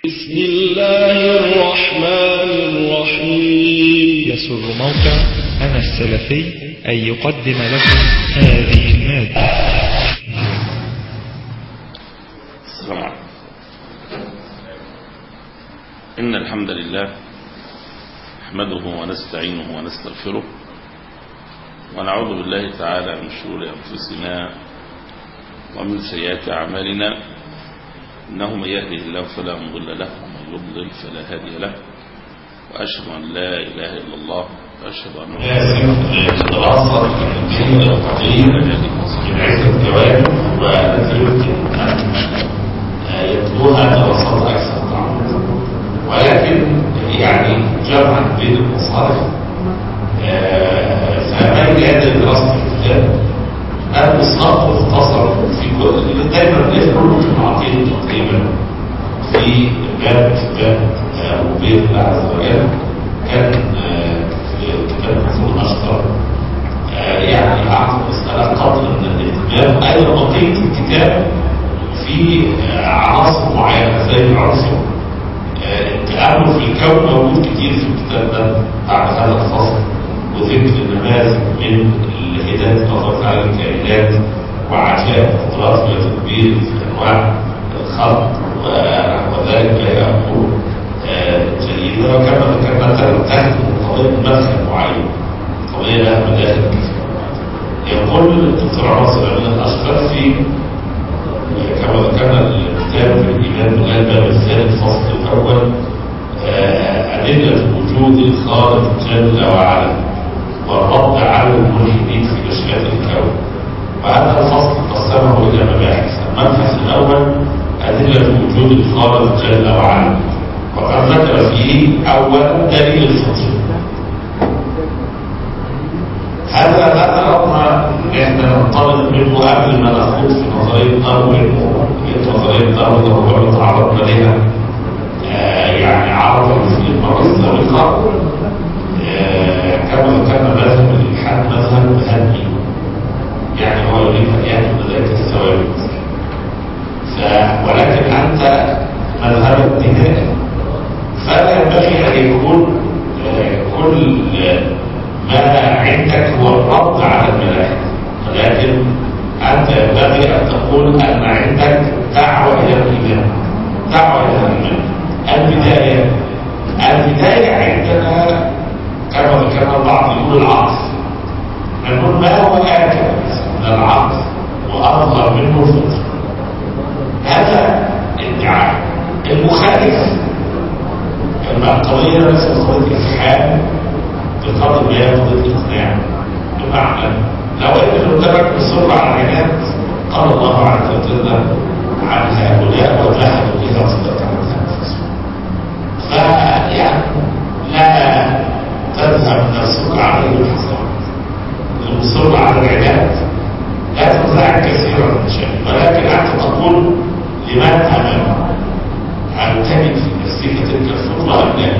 بسم الله الرحمن الرحيم يسر موقع أنا السلفي أن يقدم لكم هذه المادة السلام عليكم إن الحمد لله نحمده ونستعينه ونستغفره ونعوذ بالله تعالى من شرور أنفسنا ومن سيئات أعمالنا إنه من يهده الله فلا مضل له ومن يضلل فلا هادي له وأشهد أن لا إله إلا الله وأشهد أن لازم تتأثر بالدين القديم من عدة جوانب والتي يمكن أن يبدوها دراسات أكثر تعمق ولكن يعني جمعا بين المصارف فما هذه دراسة الكتاب المصنف مختصر في كل دايما بنقول في المعطيين تقريبا في باب كتاب وبيت الله عز وجل كان في كتاب محمود أشطر يعني أعطى مسألة قدر من الاهتمام أيضا بقية الكتاب في عناصر معينة زي العنصر التأمل في الكون موجود كتير في الكتاب ده بعد هذا الفصل وذكر نماذج من الهداية الله تعالى الكائنات وعجائب قدرات وتدبير في أنواع الخلق وذلك لا أمور جيدة وكما ذكرنا تنتهي من قضية مدخل معين قضية لها مداخل كثيرة يقول الدكتور عاصر أمين الأشقر في كما ذكرنا الكتاب في الإيمان بالله الباب الثالث الفصل الأول أدلة وجود الخالق جل وعلا والرد على الملحدين في مشكلة الكون وهذا الفصل قسمه إلى مباحث المبحث الأول أدلة وجود الخالق جل وعلا وقد ذكر فيه أولا دليل الفطر هذا هذا أمر إحنا ننطلق منه قبل ما نخوض في نظرية داروين نظرية داروين وربما تعرضنا لها يعني عرضا في المرة السابقة كما ذكرنا مذهب الإلحاد مذهب هدمي يعني هو يريد أن يأتي بذلك الثوابت ولكن أنت مذهب الدماء فلا ينبغي أن يكون كل ما عندك هو الرد على الملاحد ولكن أنت ينبغي أن تقول أن عندك دعوة إلى الإيمان دعوة إلى الإيمان البداية البداية عندنا كما ذكرنا البعض يقول العطف نقول ما هو آكل من العطف وأظهر منه الفطر هذا ادعاء المخالف القضية ليست قضية إفحام بقدر ما هي قضية إقناع بمعنى لو أن قدامك مصر على العناد قال الله عز وجل عن هؤلاء وجاهدوا بها صدق عن أنفسهم فيعني لا تذهب نفسك عليه الحسرات المصر على العناد لا تنزعك كثيرا من شيء ولكن أنت تقول لمن أمام هل تجد في نفسك تلك الفطرة أم لا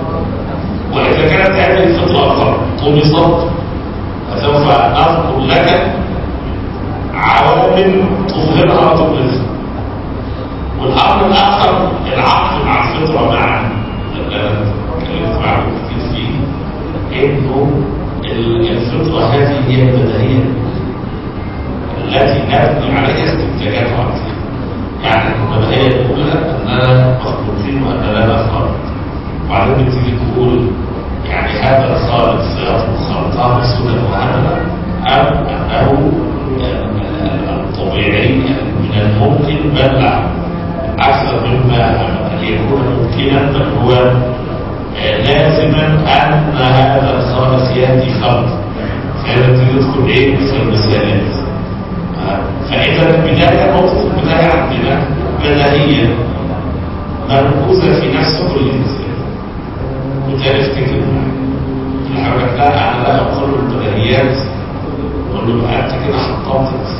وإذا كانت هذه الفطرة طمست فسوف نذكر لك عوامل تظهرها وتبرزها والأمر الآخر العقل مع الفطرة معا كلمت معكم كتير فيه إنه الفطرة هذه هي البداهية التي نبني عليها استنتاجات عقلية يعني البداهية الأولى أننا مخلوقين وأننا لا خالق وبعدين بتيجي تقول يعني هذا الخالق سيطلق خلقه سودا وهملا أم أنه الطبيعي من الممكن بل لا أكثر مما يكون ممكنا بل هو لازما أن هذا الخالق يأتي خلق فهذا تدخل إيه مثل المسائل فإذا البداية نقطة البداية عندنا بدائية مركوزة في نفس كل إنسان وده افتكر الحركة لا أنا لا أقول البدائيات أقول له أنت كده حطمت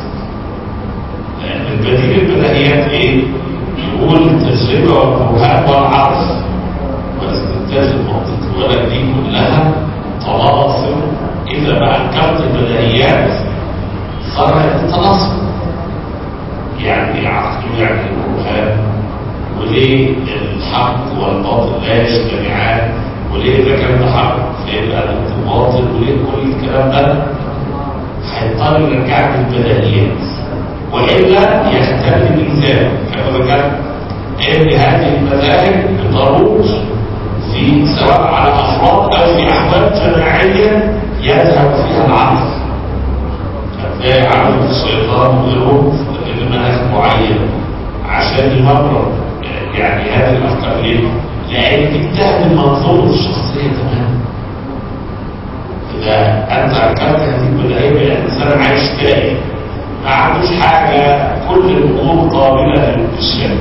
البديل البدائيات إيه؟ يقول التجربة والبرهان والعرض والاستنتاج المنطقي ولا دي كلها طلاسم إذا ما أنكرت البدائيات صار يتناصر يعني العقل يعني البرهان وليه الحق والباطل لا يجتمعان وليه إذا كان ده حق فيبقى ده باطل وليه كل الكلام ده هيضطر يرجعك للبدائيات وإلا يختل الإنسان كما ذكرت إن هذه المذاهب بتروج في سواء على أفراد أو في أحوال جماعية يذهب فيها العقل هتلاقي عمل الشيطان وغيره لمناخ معين عشان يمرر يعني هذه الأفكار ليه؟ لأن بتهدم منظور الشخصية تماما إذا أنت أنكرت هذه البداية الإنسان عايش تائه ما عندوش حاجة كل الأمور قابلة للشك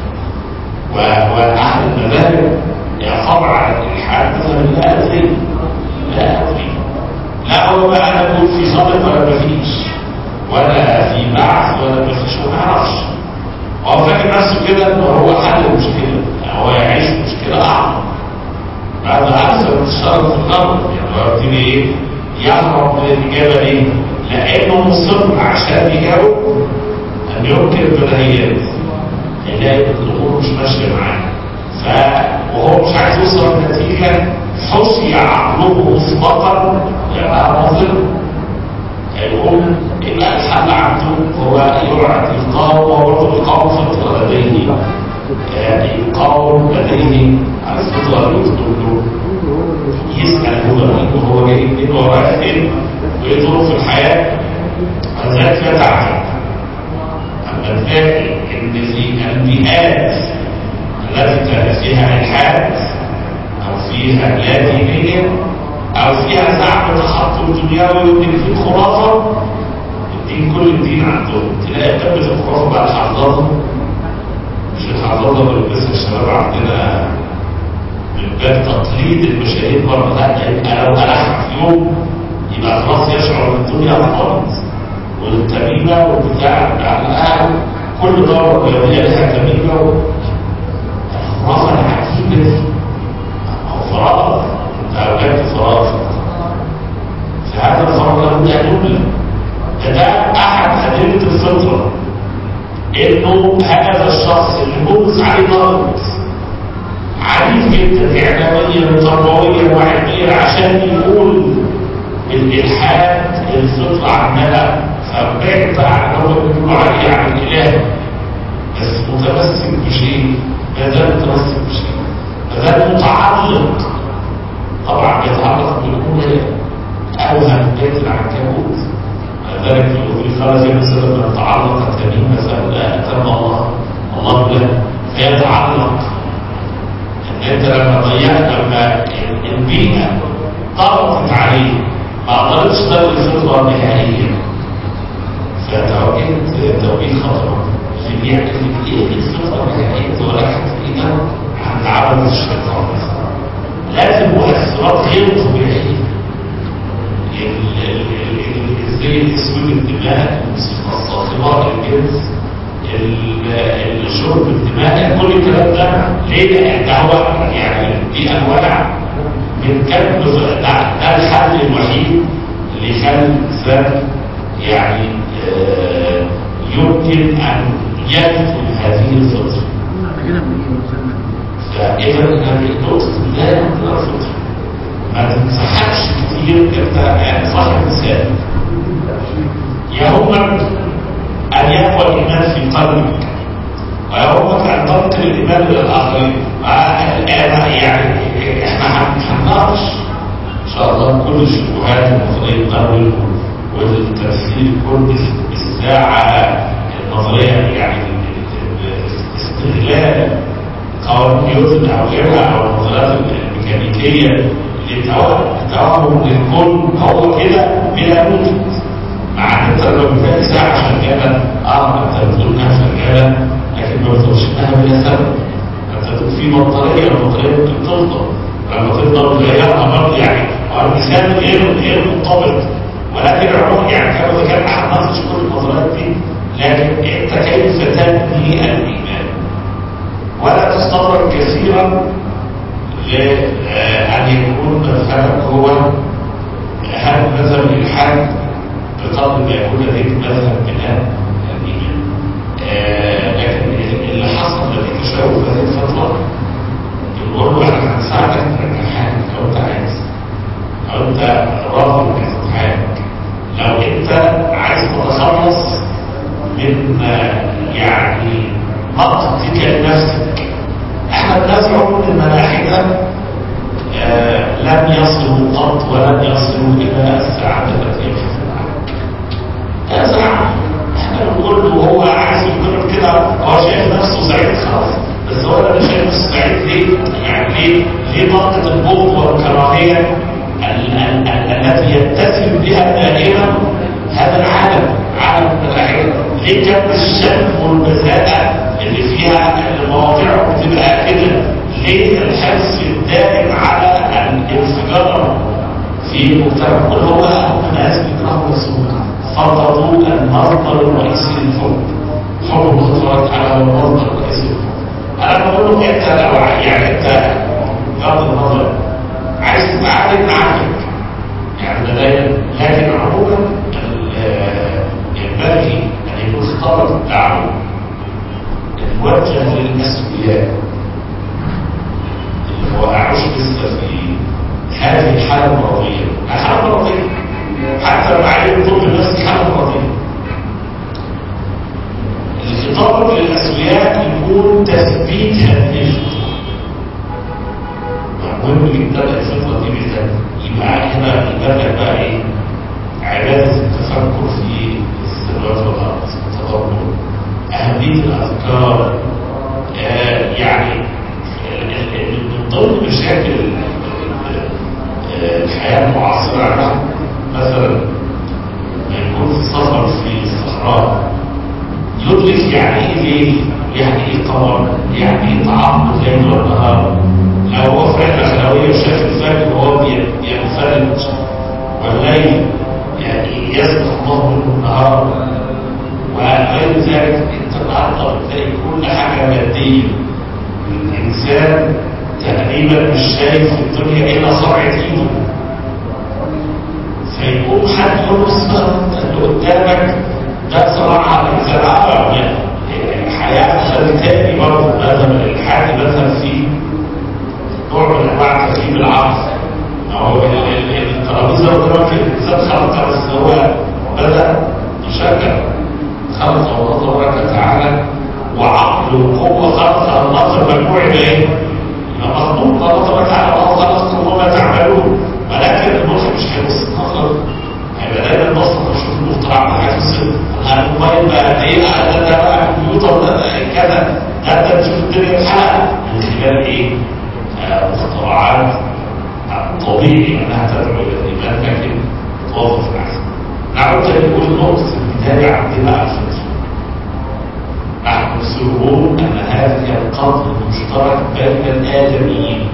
وأحد المذاهب يقام على الإلحاد مثلا لا أدري لا أدري لا هو بقى أنا أقول في خلق ولا مفيش ولا في بعث ولا مفيش ما نعرفش هو فاكر نفسه كده إن هو حل المشكلة هو يعيش مشكلة أعظم بعد أكثر انتشار في الأرض يعني هو يبتدي إيه يهرب من الإجابة ليه؟ لأنه مصر عشان يجاوب أن ينكر البديهيات يلاقي الأمور مش ماشية معاه ف وهو مش عايز يوصل لنتيجة حصي عقله مسبقا يبقى مظلم يقوم يبقى الحل عنده هو يقعد يقاوم وبرضه يقاوم فترة لديه يقاوم لديه على الفترة اللي يكتب له يسأل هو مين وهو جاي منين ورايح فين وايه ظروف الحياة ولذلك لا تعجب أما تلاقي إن في البيئات التي كان فيها إلحاد أو فيها لا دينية أو فيها زعم تخطر دنيوي وإن في خرافة الدين كل الدين عندهم تلاقي تبت الخرافة بقى الحضارة مش الحضارة اللي بيلبسها الشباب عندنا من باب تقليد المشاهير برضه لا يبقى لو ألحق في يوم يبقى خلاص يشعر ان الدنيا خالص والتميمة والبتاع على الأهل كل دورة رياضية لها تميمة الخرافة العجيبة دي هو فراغ انت أوجدت فراغ في هذا الفراغ له يدل ده ده أحد أدلة الفطرة إنه هذا الشخص اللي بوز عليه ضغط عنيف جدا إعلاميا وتربويا وعلميا عشان يقول الإلحاد الفطرة عندنا فبعد عن هو بيقولوا عليه عن الإله بس متمسك بشيء ما زال متمسك بشيء ما زال متعلق طبعا يتعلق بالأمور أوهم بيت العنكبوت ذلك في خرج مثلا من تعلق التميم مثلا أتم الله الله له فيتعلق ان انت لما ضيعت لما البيئه ضغطت عليه ما قدرتش تلغي الفطره نهائيا فتوجهت توجيه خطر في بيئه ايه الفطره نهائيا ولا حتى عن عبد الشيطان لازم مؤثرات غير طبيعيه زي الاسود الدماء الموسيقى الصاخبه الجنس الشرب الدماء كل الكلام ده ليه لان ده هو يعني دي انواع من كم ده, ده الحل الوحيد اللي يخلي الانسان يعني آه يمكن ان يدخل هذه الفطره فاذا نقطه لا يمكن الفطره ما تنصحكش كتير انت يعني صاحب مثال يهمك ان يقوى الايمان في قلبك ويهمك ان تنقل الايمان الى الاخرين الان يعني احنا هنناقش ان شاء الله كل الشبهات النظريه النووي والتفسير كل الساعه النظريه يعني استغلال قوانين نيوتن او غيرها او النظريات الميكانيكيه التوهم للكون هو كده بلا موجب مع ان انت لو مثال ساعه شغاله اه انت بتقول انها شغاله لكن ما بتقولش انها بلا سبب انت بتقول في بطاريه البطاريه ممكن تفضل لما تفضل تغيرها برضه يعني هو المثال غير غير مرتبط ولكن العمر يعني كما ذكرت هنناقش كل النظريات دي لكن انت كيف تبني الايمان ولا تستغرب كثيرا لأن يكون مذهبك هو هل مذهب الإلحاد بقدر ما يكون لديك مذهب من الإيمان لكن اللي حصل نتيجة تشاور في هذه الفترة ليه؟ ليه منطقة البغض والكراهية ال- ال- ال- التي يتسم بها دائما هذا العالم عالم الآخرة ليه كم الشم والبذاءة اللي فيها المواضيع بتبقى كده ليه الحرص الدائم على الانفجار في المجتمع كل هو ناس بيكرهوا نفسهم فرضوا المصدر الرئيسي للحب حب الله تبارك وتعالى هو المصدر الرئيسي للحب انا بقول لك انت لو ع- يعني انت بغض النظر عايز تتعامل معاك يعني ده دايما لكن عموما ال- ينبغي ان يكون خطابك الدعوه الموجه للمسؤوليات اللي هو اعيش لسه في هذه الحاله المرضيه حاله مرضيه حتى لو عليه طب النفس حاله مرضيه الخطاب للمسؤوليات يكون تثبيت هذه الفطره مهم جدا الفطره دي بالذات يبقى هنا البدء بقى ايه عباده التفكر في السماوات والارض التدبر اهميه الاذكار آه يعني ال- ال- من ضمن مشاكل ال- ال- الحياه المعاصره نحن مثلا لما يكون في سفر في الصحراء يدرك يعني ايه ليل يعني ايه قمر يعني ايه تعاقب الليل والنهار لو هو في رحله خلويه وشاف الفجر وهو بي- بينفرد والليل يعني يسبح الله منه النهار وغير ذلك انت النهارده بتلاقي كل حاجه ماديه الانسان تقريبا مش شايف في الدنيا الا صرعه ايده فيقوم حد يقول له اسمع اللي قدامك ده صراحه الانسان عبر الحياه خلتاني برضه مثلا الحاجه مثلا في نوع من انواع ترتيب العقل هو ال- ال- الترابيزه قدامك الانسان خلقها بس هو بدا يشكل خلق الله تبارك وتعالى وعقل وقوه خلق النصر مجموع بايه؟ يبقى مخلوق الله تبارك وتعالى الله خلقكم وما تعملون ولكن المخ مش هيبص النظر هيبقى دايما النصر بشوف المخترع ده هيفصل الموبايل بقى قد ايه ده ده بقى كمبيوتر ده ده كذا ده انت بتشوف الدنيا اتحرقت من خلال ايه؟ آه، مخترعات طبيعي انها تدعو الى الايمان لكن توظف العكس. نعود تاني نقول نقطه البدايه عندنا الفطر. نحن نصرون ان هذه القدر المشترك بين الادميين.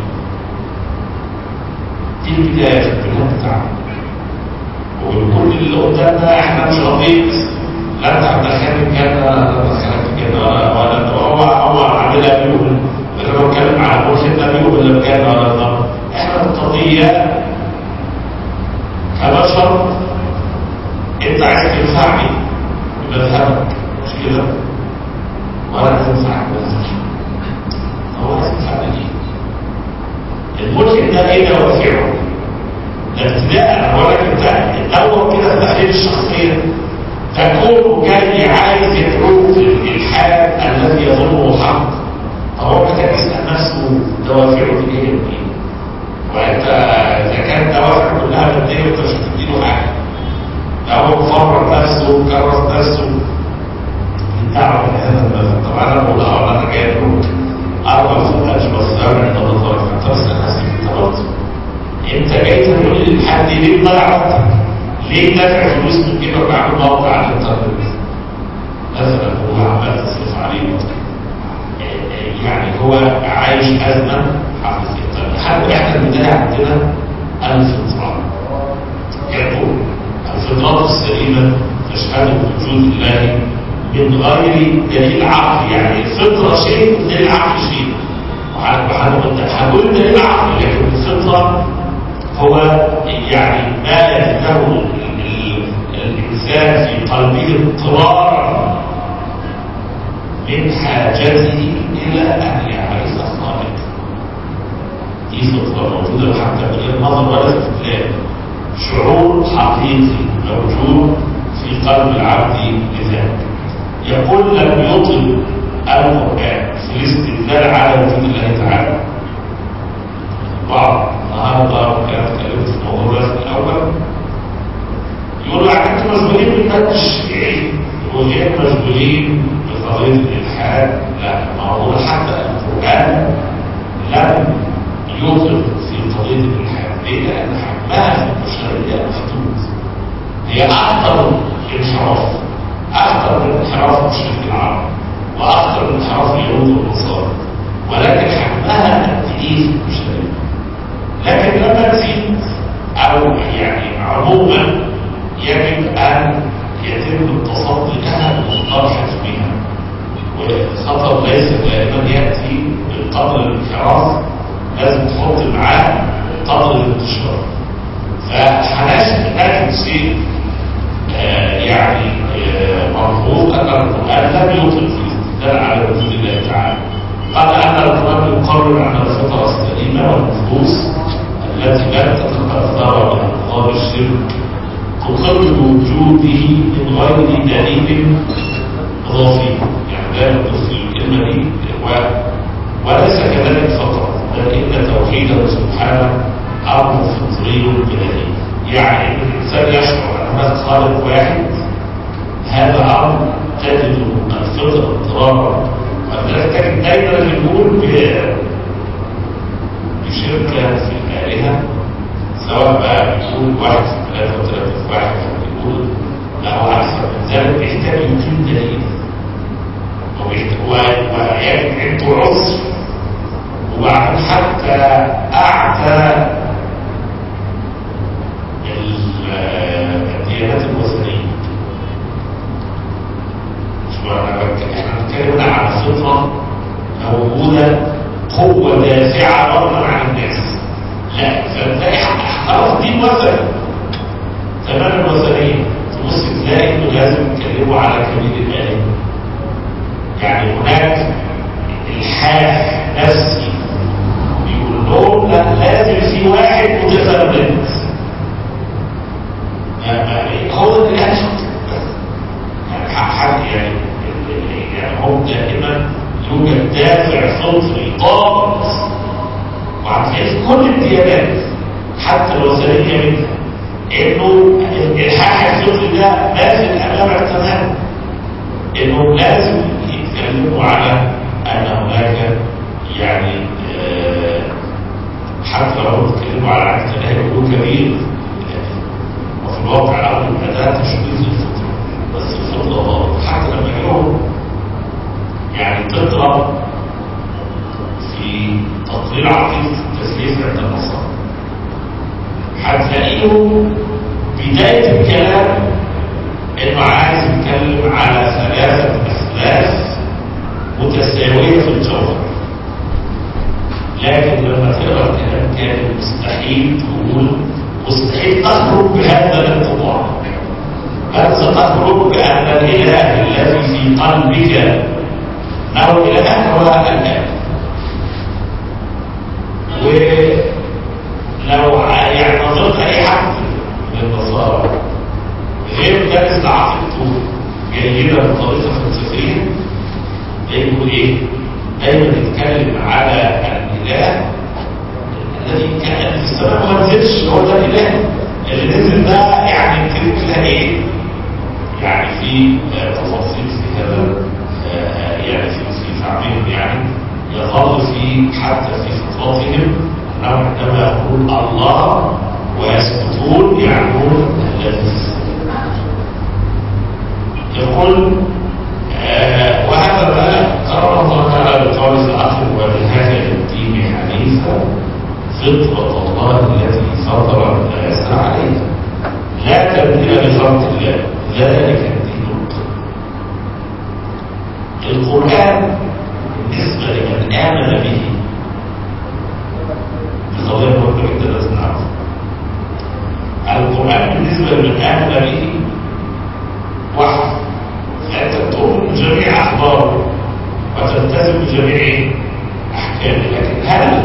دي البدايه في البناء بتاعنا. وكل اللي قدامنا احنا مش راضيين لا انت هتدخلني الجنه لا انا هدخلك الجنه ولا ولا هو هو عاملها بيهم انا بتكلم على المرشد ده بيهم ولا الجنه ولا النار احنا القضيه كبشر انت عايز تنفعني بمذهبك مش كده؟ ولا تنفعك بمذهبك هو عايز ينفعني ليه؟ الملحد ده ايه دوافعه؟ ده ابتداء انا بقول لك انت الاول كده في تحليل الشخصيه تكون جاي عايز يدعوه في الالحاد الذي يظنه حق طب هو كان يسال نفسه دوافعه دي ايه منين؟ وانت اذا كانت دوافع كلها ماديه انت مش هتديله حاجه ده هو مفرط نفسه وكرس نفسه الدعوه لهذا المذهب طب انا بقول اه انا جاي ادعوك اربع فوقات بس عند الله انت بس نفسك انت برضه انت جاي تقول لي الحد ليه ضيع وقتك؟ ليه دافع فلوس من جيبك وعامل موقع على الانترنت؟ مثلا هو عمال تصرف عليه يعني هو عايش ازمه حقيقيه حتى احنا البدايه عندنا الفطره يقول الفطرات السليمه تشهد بوجود الله من غير دليل عقلي يعني الفطره شيء والدليل عقلي شيء وهنقول دليل عقلي لكن الفطره هو يعني ما يجده الإنسان في قلبه اضطرارا من حاجته إلى أن يعرف الخالق دي فطرة موجودة حتى من غير نظر ولا استدلال شعور حقيقي موجود في قلب العبد بذلك يقول لم يطل القرآن في الاستدلال على وجود الله تعالى بعض النهارده وكان اتكلمت في الموضوع ده في الاول يقول لك انتوا مشغولين بالمنهج الشيعي وغير مشغولين بقضيه الالحاد لا ما هو حتى القران لم هي اخطر انحراف اخطر من انحراف مشرك العرب واخطر من انحراف اليهود والنصارى ولكن حجمها قد ايه مش تقريبا لكن لما تزيد او يعني عموما يجب ان يتم التصدي لها بمقدار حجمها والخطر ليس دائما ياتي بالقدر الانحراف لازم تحط معاه قدر الانتشار فهنجد شيء آه يعني آه مرفوض ان القران لم يطلق في الاستدلال على وجود الله تعالى قال ان القران يقرر ان الفطره السليمه والنفوس التي لم تتاثر بانظار الشرك تقر بوجوده من غير دليل اضافي يعني لا يضيف الكلمه دي وليس كذلك فقط بل ان توحيده سبحانه امر فطري بدني يعني ان الانسان يشعر ان هناك خالق واحد هذا امر تجد الفطره اضطرارا ولذلك تجد دايما بنقول بشركه في الالهه سواء بقى بيقول واحد في ثلاثه وثلاثه في واحد بيقول لا هو اكثر من ذلك بيحتاج يقيم دليل ويجد عنده عذر وبعدين حتى اعتى الديانات الوثنيه شو انا احنا بنتكلم عن فطره موجوده قوه دافعه برضه عن الناس لا فتلاقي خلاص دين وثني تمام الوثنيه تبص تلاقي انه لازم يتكلموا على كبير الاله يعني هناك الحاح نفسي بيقول لهم لا لازم في واحد متفرد هو ده اللي يعني حد يعني يعني هم دائما يوجد دافع فطري ضابط وهتلاقيه في كل الديانات حتى الوثنيه منها انه الحاح الفطري ده ماثل امامك تماما انه لازم يتكلموا على ان هناك يعني آه حتى لو بيتكلموا على عدد الاهل يقولوا كبير وفي الواقع الامر الاداه تشبيه الفطره بس الفطره غلط حتى لما يقولوا يعني تضرب في تطوير عقيده التثليث عند النصارى هتلاقيهم بدايه الكلام انه عايز يتكلم على ثلاثه اثلاث متساويه في الجوهر لكن لما تقرا الكلام كان مستحيل تقول مستحيل تخرج بهذا الانطباع بل ستخرج بان الاله الذي في قلبك انه اله هو الاب ولو يعني نظرت اي حد من النصارى غير دارس عقيدته جيده بطريقه فلسفيه يقول ايه؟ دايما يتكلم على الاله الذي كان في السماء ما نزلش هو ده الاله اللي نزل ده يعني يمكن لها ايه؟ يعني في تفاصيل في هذا يعني في في تعبيرهم يعني يظل في حتى في فطرتهم انهم عندما يقول الله ويسكتون يعنون الذي يقول آه وهذا ما قرر الله تعالى بقول الاخر وبهذا الدين حنيفا فطرة الله التي فطر الناس عليها لا تبديل لخلق الله ذلك الدين القرآن بالنسبة لمن آمن به قضية مهمة جدا لازم نعرفها القرآن بالنسبة لمن آمن به وحي فأنت تؤمن بجميع أخباره وتلتزم بجميع أحكامه لكن هل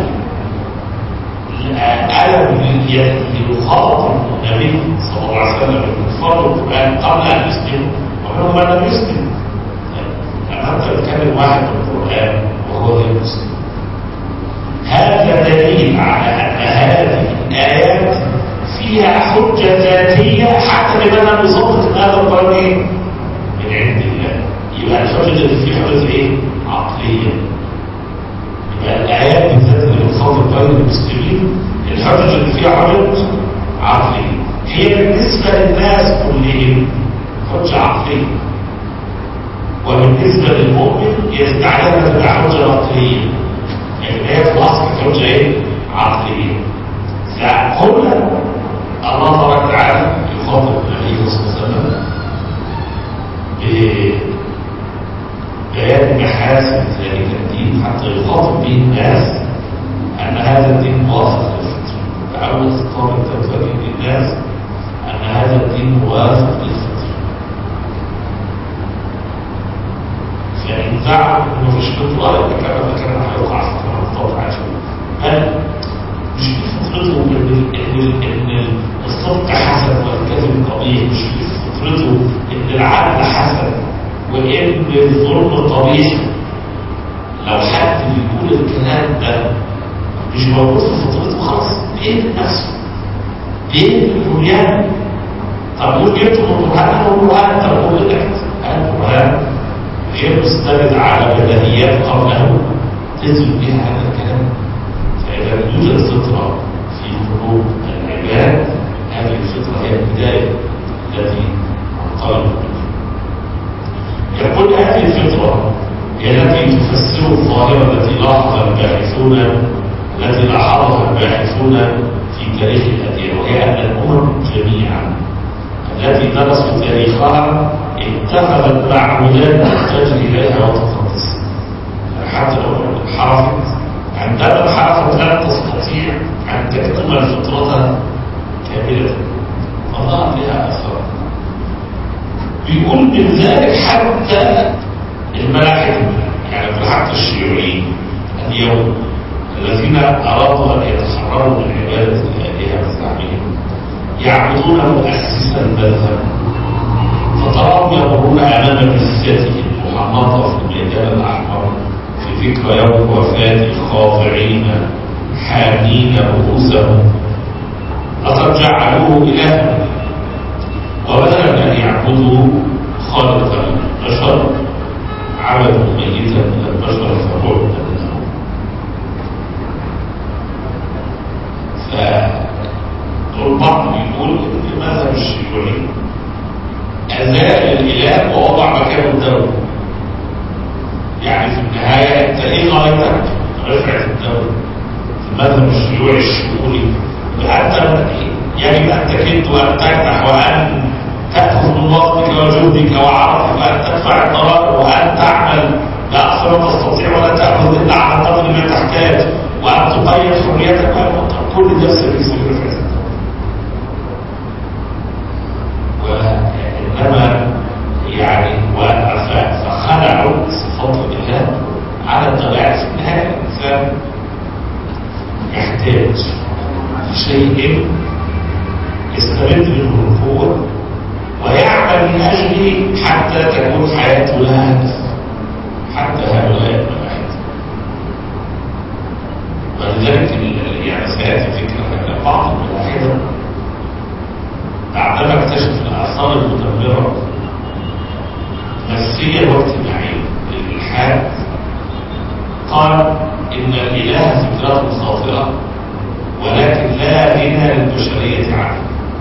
ألم يخاطب النبي صلى الله عليه وسلم بكفار القرآن قبل أن يسلموا ومنهم من لم يسلم لما أنت بتكلم واحد بالقرآن وهو غير مسلم هذا دليل على أن هذه الآيات فيها حجة ذاتية حتى لمن لم يصدق أن هذا القرآن إيه؟ من عند الله يبقى الحجة اللي فيها حجة إيه؟ عقلية يبقى الآيات بالذات اللي بتخاطب غير المسلمين الحجة اللي فيها حجة عقلية هي بالنسبة للناس كلهم حجة عقلية وبالنسبة للمؤمن يستعملها تبقى حجة عقلية يعني هي في الأصل حجة إيه؟ عقلية فهنا الله تبارك وتعالى يخاطب النبي صلى الله عليه وسلم ببيان محاسن ذلك الدين حتى يخاطب به الناس أن هذا الدين موافق للفطر فأول خطاب تنفذ للناس أن هذا الدين موافق للفطر فإن زعم أنه مش فطرة يبقى كما كان هيوقع في الخطاب عشان بل مش في فطرته ان ان ان الصدق حسن والكذب قبيح مش في فطرته ان العدل حسن وان الظلم قبيح لو حد بيقول الكلام ده مش موجود في فطرته خلاص بيقتل نفسه بيقتل البنيان طب يقول جبت من القران انا اقول له طب قول لك القران غير مستند على بدنيات قبله تثبت بها هذا الكلام فإذا لم يوجد فطرة في قلوب العباد هذه الفطرة هي البداية التي انطلق منها يقول هذه الفطرة هي التي تفسر الظاهرة التي لاحظها الباحثون التي لاحظها الباحثون في تاريخ الأديان وهي أن الأمم جميعا التي درسوا تاريخها اتخذت معمودات تحتاج إليها وتقدس حتى لو انحرفت عندما انحرفت لا تستطيع أن تكتم الفطرة كاملة فظهر لها أثر بيقول من ذلك حتى الملاحدة يعني حتى الشيوعيين اليوم الذين أرادوا أن يتحرروا من عبادة الآلهة بزعمهم يعبدون مؤسسا المذهب فتراهم يمرون أمام جثته المحنطة في الميدان الأحمر في ذكرى يوم وفاة خاضعين حامين رؤوسهم لقد جعلوه إلها وبدلا أن يعبدوا خالق البشر عبدوا ميتا من البشر فبعدا له فالبعض بيقول ان ماذا الشيوعي أزال الإله ووضع مكانه الدولة يعني في النهاية أنت إيه غايتك؟ رفعة الدولة في المذهب الشيوعي الشمولي أنت يجب أن تكد وأن تفتح وأن تأخذ من وقتك وجهدك وعرفك وأن تدفع الضرائب وأن تعمل بأقصى ما تستطيع ولا تأخذ إلا على قدر ما تحتاج وأن تقيد حريتك وأن كل ده في سبيل رفعة وإنما يعني فخلعوا صفات الله على الطبيعة في النهاية الإنسان يحتاج لشيء يستمد منه القوة ويعمل من أجله حتى تكون حياته لها هدف حتى هؤلاء المباحث ولذلك يعني سيأتي فكرة أن بعض الملاحدة بعدما اكتشف الآثار المدمرة نفسيا واجتماعيا للإلحاد قال إن الإله فكرة خاطئة ولكن لا غنى للبشرية عنه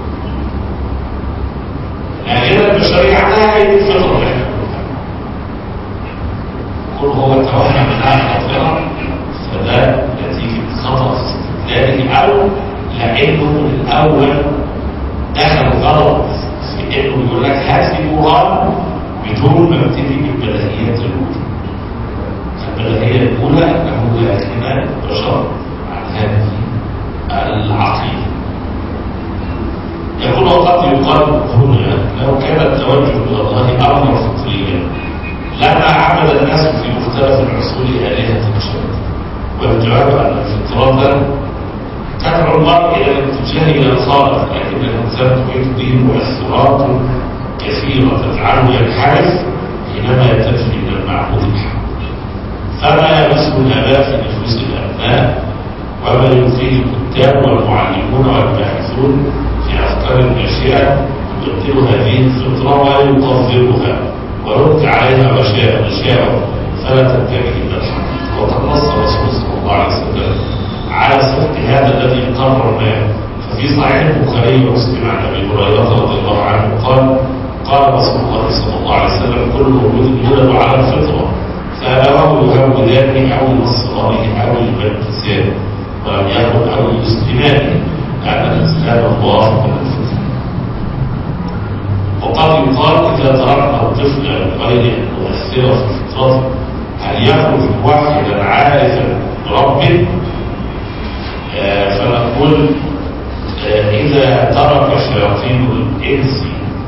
لا غنى للبشرية عنها هي الفطرة اللي احنا كل هو توهم انها خاطئة فده نتيجة خطأ في استدلاله أو لأنه من الأول دخل غلط في إنه يقول لك هات لي برهان بدون ما ابتدي بالبديهيات الأولى البديهية الأولى أنه لا غنى للبشر عن هذه العقيدة يقول وقد يقال هنا لو كان التوجه إلى الله أمر فطريا لما عبد الناس في مختلف العصور آلهة شتى والجواب أن الفطرة تدعو المرء إلى الاتجاه إلى الخالق لكن الإنسان تحيط به مؤثرات كثيرة تجعله ينحرف حينما يتجه إلى المعبود الحق فما يمسه الآباء في نفوس الأبناء وما يلقيه الكتاب والمعلمون والباحثون في أفكار الناشئة يبطل هذه الفطرة ويقذرها ويرد عليها غشاء غشاء فلا تنتهي إلى الحق وقد نص الرسول صلى الله عليه وسلم على صدق هذا الذي قررناه ففي في صحيح البخاري ومسلم عن ابي هريره رضي الله عنه قال قال رسول الله صلى الله عليه وسلم كل مولود يولد على الفطره فابواه يهودانه او ينصرانه او يمجسانه ولم يكن او يسلمانه لان الاسلام الله من الفطره وقد يقال اذا تركنا الطفل غير ان نؤثر في فطرته هل يخرج موحدا عارفا بربه آه، فنقول آه، إذا ترك شياطين الإنس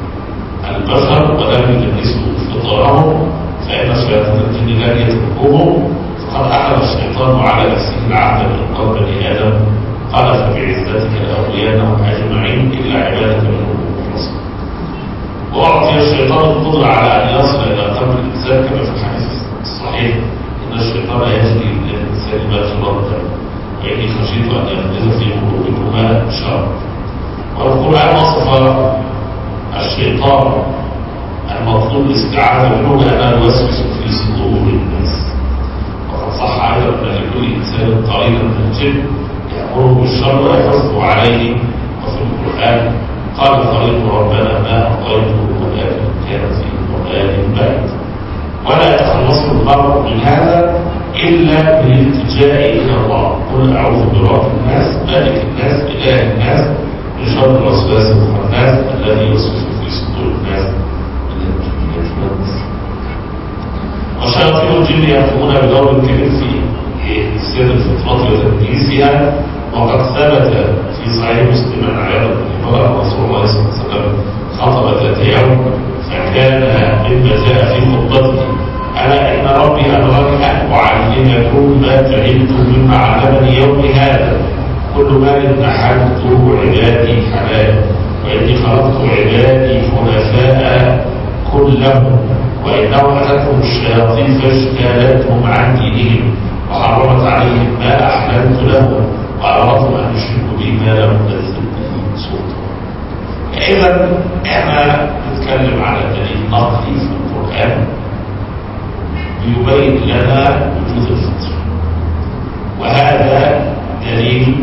البشر ولم يدرسوا فطرهم فإن شياطين الجن لن يتركوهم فقد أخذ الشيطان على نفسه العهد من قبل بني آدم قال فبعزتك لأغوينهم أجمعين إلا عبادك منهم المخلصين وأعطي الشيطان القدرة على أن يصل إلى قلب الإنسان كما في الحديث الصحيح إن الشيطان يجري من الإنسان ما ترى الدم وإني خشيت أن يحدث في قلوبكما شر والقرآن وصف الشيطان المطلوب الاستعاذة منه بأنه يوسوس في صدور الناس وقد صح أيضا أن لكل إنسان قريبا من الجن يأمره بالشر ويحثه عليه وفي القرآن قال قريب ربنا ما أطيته ولكن كان في ضلال بعيد ولا يتخلص المرء من هذا إلا بالالتجاء إلى الله قل أعوذ برب الناس مالك الناس إله الناس من شر الوسواس الخناس الذي يوسوس في صدور الناس من الجنة والناس وشياطين الجن يقومون بدور كبير في إفساد الفطرة وتدنيسها وقد ثبت في صحيح مسلم عن عياض بن حمار رسول الله صلى الله عليه وسلم خطب ذات يوم فكان مما جاء في خطبته ألا إن ربي أمرني أن أعلمكم ما جهلت مما علمني يوم هذا كل مال نحلته عبادي حلال وإني خلقت عبادي حنفاء كلهم وإنه أتتهم الشياطين فاجتالتهم عن دينهم وحرمت عليهم ما أحللت لهم وأردت أن يشركوا بي ما لم تنزل به سلطان إذا احنا نتكلم على دليل نقلي في القرآن يبين لنا وجود الفطر وهذا دليل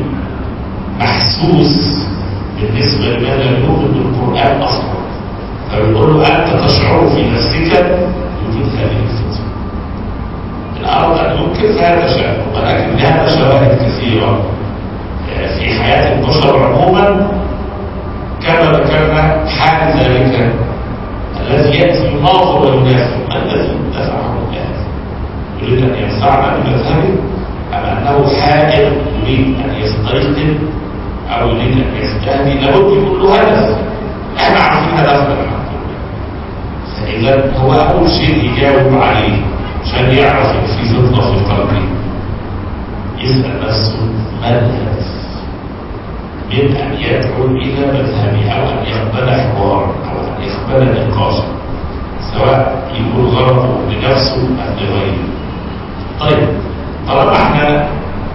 محسوس بالنسبة لمن لم يؤمن بالقرآن أصلا فبيقول له أنت تشعر في نفسك بوجود هذه الفطر إن أراد أن ينكر فهذا شأن ولكن لها شواهد كثيرة في حياة البشر عموما كما ذكرنا حال ذلك الذي يأتي يناظر وينافر ما الذي دفعه لهذا يريد أن ينفعنا بمذهبه أم أنه حائر يريد أن يستيقن أو يريد أن يستهدي لابد يكون له هدف احنا عارفين هدفنا الحمد لله فإذا هو أول شيء يجاوب عليه عشان يعرف إن في فطنة في قلبه يسأل نفسه ما الهدف من أن يدعو إلى مذهبه أو أن يقبل حوارا أو أن يقبل نقاشا سواء يكون غرضه لنفسه أم لغيره طيب طالما احنا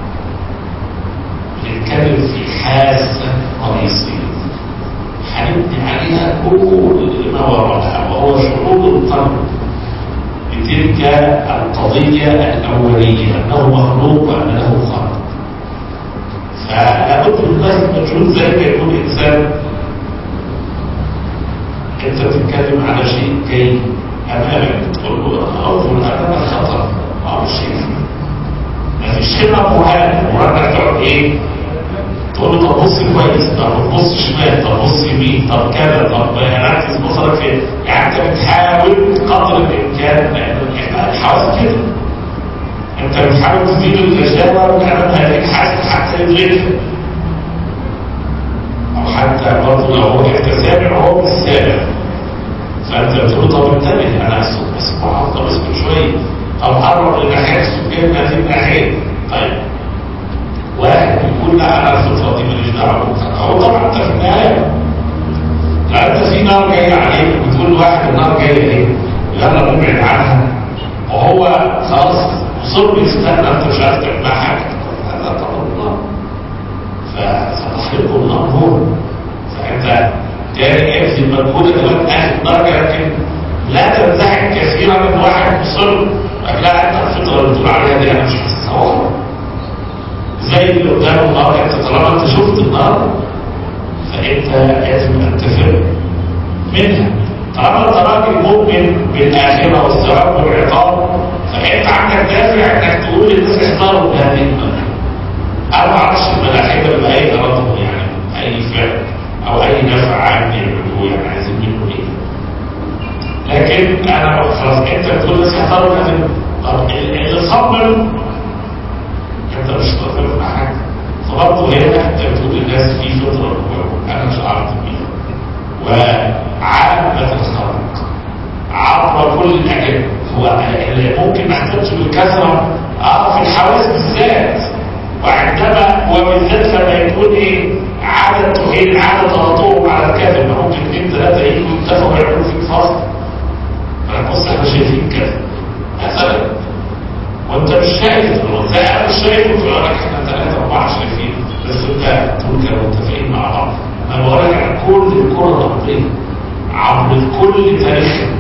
بنتكلم في حاسة رئيسية هنبني عليها كل ما وراءها وهو شعور القلب بتلك القضية الأولية أنه مخلوق وأن له خلق فلابد من بذل مجهود زي ما يكون إنسان أنت بتتكلم على شيء جاي أمامك تقول له أنا أنظر أمام الخطر ما هو شيء ما فيش هنا قرآن مراد تقعد إيه تقول له طب بص كويس طب بص شمال طب بص يمين طب كذا طب ركز بصرك فين يعني انت بتحاول قدر الامكان لان الحواس كده انت بتحاول تزيد الغشاوه امام هذه الحاسه حتى يدركها او حتى برضه لو هو انت سامع وهو مش سامع فانت بتقول طب انتبه انا اسكت بسمع طب اسكت شويه طب قرب لناحيه السكان هذه الناحيه طيب واحد يقول لا انا الفطره دي ماليش دعوه هو طبعا انت في النهايه لا انت في نار جايه عليك بتقول لواحد النار جايه ايه يلا نبعد عنها وهو خلاص مصر يستنى انت مش عارف تعمل معاه حاجه هذا طبعا الله فتحرقه النار هو فانت تاني ابذل مجهود كمان اخر درجه لكن لا تنزعج كثيرا من واحد مصر لا انت الفطره اللي بتقول عليها دي انا مش حاسسها زي اللي قدام النار انت طالما انت شفت النار فانت لازم ان تفر منها طالما انت راجل مؤمن بالاخره والثواب والعقاب فانت عندك دافع انك تقول للناس احذروا بهذه المنهج انا ما اعرفش الملاحده بيبقى اي تردد يعني اي فعل او اي نفع عام يعملوه يعني عايزين منه ايه لكن انا خلاص انت بتقول للناس احذروا بهذه المنهج. طب اللي صمم انت مش متفق مع حاجه فبرضه هنا انت بتقول للناس في فطره جواهم انا شعرت بيها وعامة الخلق عبر كل الأجل هو اللي ممكن ما يحتاجش بالكثرة اه في الحواس بالذات وعندما وبالذات لما يكون ايه عدد تحيل عدد تواطؤهم على الكذب ممكن اثنين ثلاثة يجوا يتفقوا يعملوا فيك فصل فنبص احنا شايفين كذا مثلا وانت مش شايف زي انا مش شايفه في الورق احنا ثلاثة أربعة شايفين بس انت تقول كانوا متفقين مع بعض انا بقول لك عن كل الكرة الأرضية عبر كل تاريخها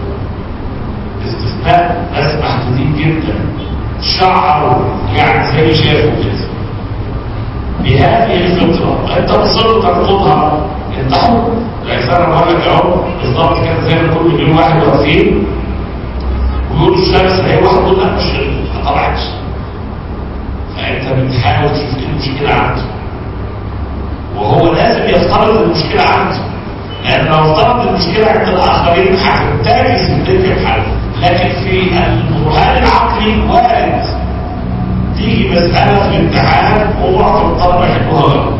باستثناء ناس محدودين جدا شعروا يعني زي شافوا كده بهذه الفطرة انت مصر ترفضها انت حر الانسان انا بقول لك اهو بالظبط كده زي ما كل مليون واحد واقفين ويقولوا الشمس هي واحد دول لا مش ما طلعتش فانت بتحاول تشوف ايه المشكله عنده وهو لازم يفترض المشكله عنده لان لو افترض المشكله عند الاخرين هتنتهي سلسله الحل لكن في البرهان العقلي وارد تيجي مساله في الامتحان ومعظم الطلبه يحبوها غلط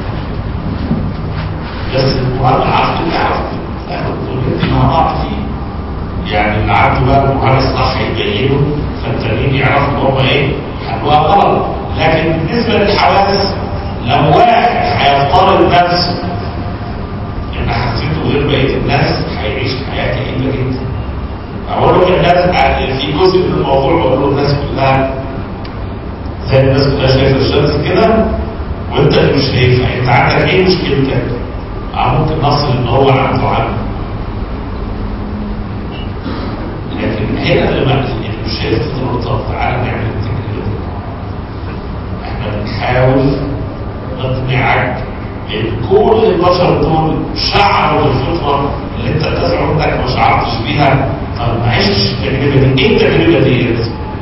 بس البرهان العقلي تعرف انت مع بعض فيه يعني اللي عنده بقى البرهان الصح يبينه فالتانيين يعرفوا ان هم ايه حلوها غلط لكن بالنسبه للحواس لو واحد هيفترض نفسه ان حسيته غير بقيه الناس هيعيش حياه كئيبه جدا اقول له الناس في جزء من الموضوع بقول له الناس كلها زي الناس كلها شايفه الشمس كده وانت اللي مش شايفها انت عندك ايه مشكلتك؟ اه ممكن نصل ان هو عنده عمل لكن هنا لما اللي مش شايف تقول طب تعالى نعمل التجربه دي احنا بنحاول نقنعك ان كل البشر دول شعروا بالفطره اللي انت تزعم انك ما شعرتش بيها طب ما عشتش التجربه دي ايه التجربه ديت؟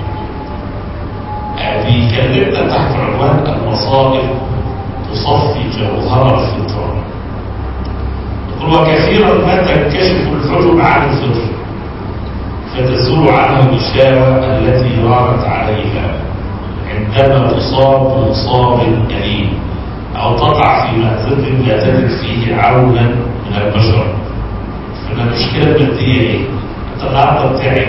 بيكلمنا تحت عنوان المصائب تصفي جوهر الفطره يقول وكثيرا ما تنكشف الحجب عن الفطر فتزول عنه الإشارة التي رانت عليها عندما تصاب بمصاب أليم أو تقع في مأزق لا تجد فيه عونا من البشر فإن المشكلة المادية إيه؟ أنت النهارده بتاعي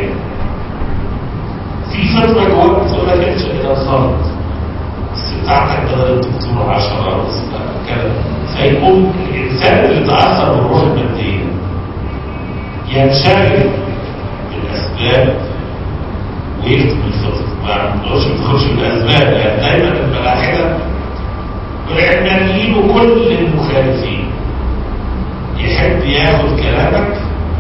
في فترة جواك بتقول لك امشي إلى الخرط بس بتاعتك بدل الدكتور 10 بس كده فيقوم الإنسان اللي تأثر بالروح المادية ينشغل بالأسباب ويكتب الفطر ما نقولش ما تاخدش بالأسباب يعني دايما الملاحدة والعلمانيين وكل المخالفين يحب ياخد كلامك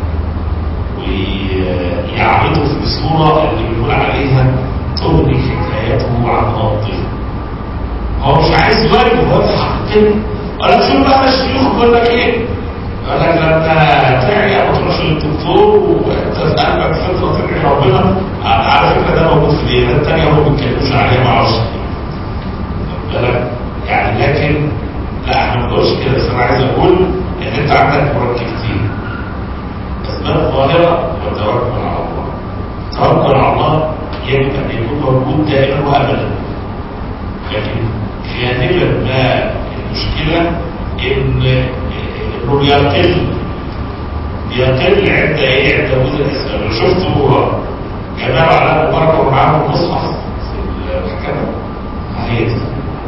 ويعرضه في الصورة اللي بيقول عليها تغني حكايته عن منطقه هو مش عايز يواجه هو في حقيقته ولا تشوف بقى الشيوخ بيقول لك ايه يقول لك لما تعيا ما تروحش للدكتور وانت في قلبك فطره تدعي ربنا على فكره ده موجود في الايمان الثانيه هم ما بيتكلموش عليها ما اعرفش بالك يعني لكن لا احنا ما بنقولش كده بس انا عايز اقول ان انت عندك مركبتين اسباب ظاهره وتوكل على الله توكل على الله يجب ان يكون موجود دائما وابدا لكن غالبا ما المشكله ان انه بيقل بيقل عند ايه عند وجود الاسباب لو شفتوا جماعه على مبارك ومعاهم مصحف في المحكمه هي دي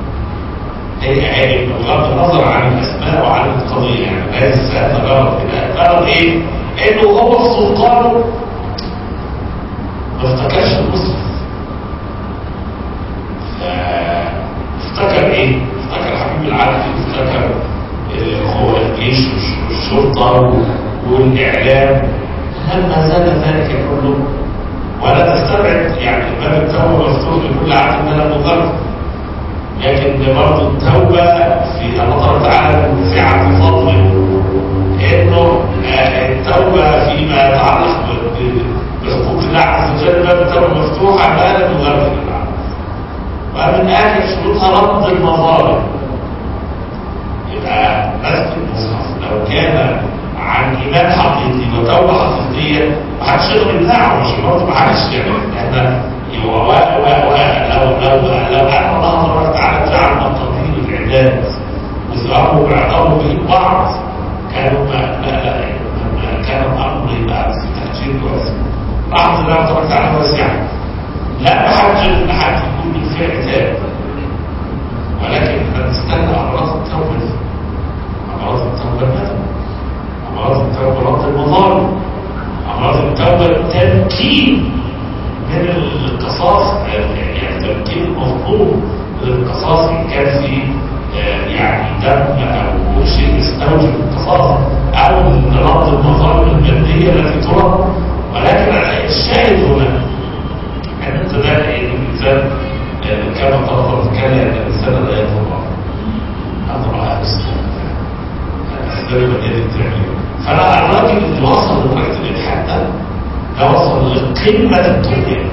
هي بغض النظر عن الاسماء وعن القضيه يعني هذه السؤال غلط كده غلط ايه؟ انه هو في سلطانه ما افتكرش المصحف افتكر ايه؟ افتكر حبيب العدل افتكر هو الجيش والشرطه والاعلام لما زال ذلك كله ولا تستبعد يعني باب التوبه مفتوح لكل عبد من المضر لكن برضه التوبة في الله تعالى في سعة فضله انه آه، التوبة فيما يتعلق ب- ب- بحقوق الله عز وجل باب التوبة مفتوحة ما لم يغرق العبد ومن آخر شروطها رد المظالم يبقى مسك المصحف لو كان عن ايمان حقيقي وتوبه حقيقيه ما حدش يقدر يمنعه مش برضه ما حدش يعني احنا يبقى و- و- و- لو لو لو ان الله تبارك وتعالى جعل مقادير العباد وثوابه وعقابه بين بعض كانوا ما ما ما- ما كان الامر يبقى في تاثير كويس رحمه الله تبارك وتعالى واسعه لا بحاجه ان حد يكون من فيها عتاب ولكن احنا نستنى امراض التوبه دي امراض التوبه الندم امراض التوبه رد المظالم امراض التوبه التمكين من القصاص يعني تمكين المظلوم من القصاص ان كان في آه، يعني دم او شيء يستوجب القصاص او رد المظالم الماديه التي ترد ولكن الشاهد هنا ان انت ده ان الانسان آه، كما قال كان ان الانسان لا يطلع اضرع اسلام الاسباب الماديه التعليم فانا الراجل اللي وصل لدرجه الالحاد ده ده وصل لقمه الطغيان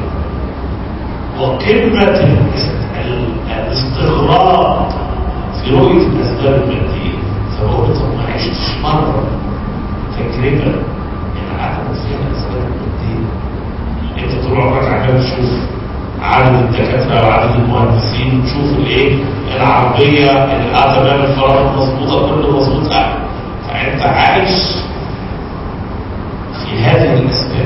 وقمه الاست- ال- الاستغراق في رؤيه الاسباب الماديه فبقول طب ما عشتش مره تجربه ان عدم فيها الاسباب الماديه انت طول عمرك عمال تشوف عدد الدكاتره وعدد المهندسين تشوف الايه العربيه اه تمام الفرامل مظبوطه كله مظبوط لا فانت عايش في هذه الاسباب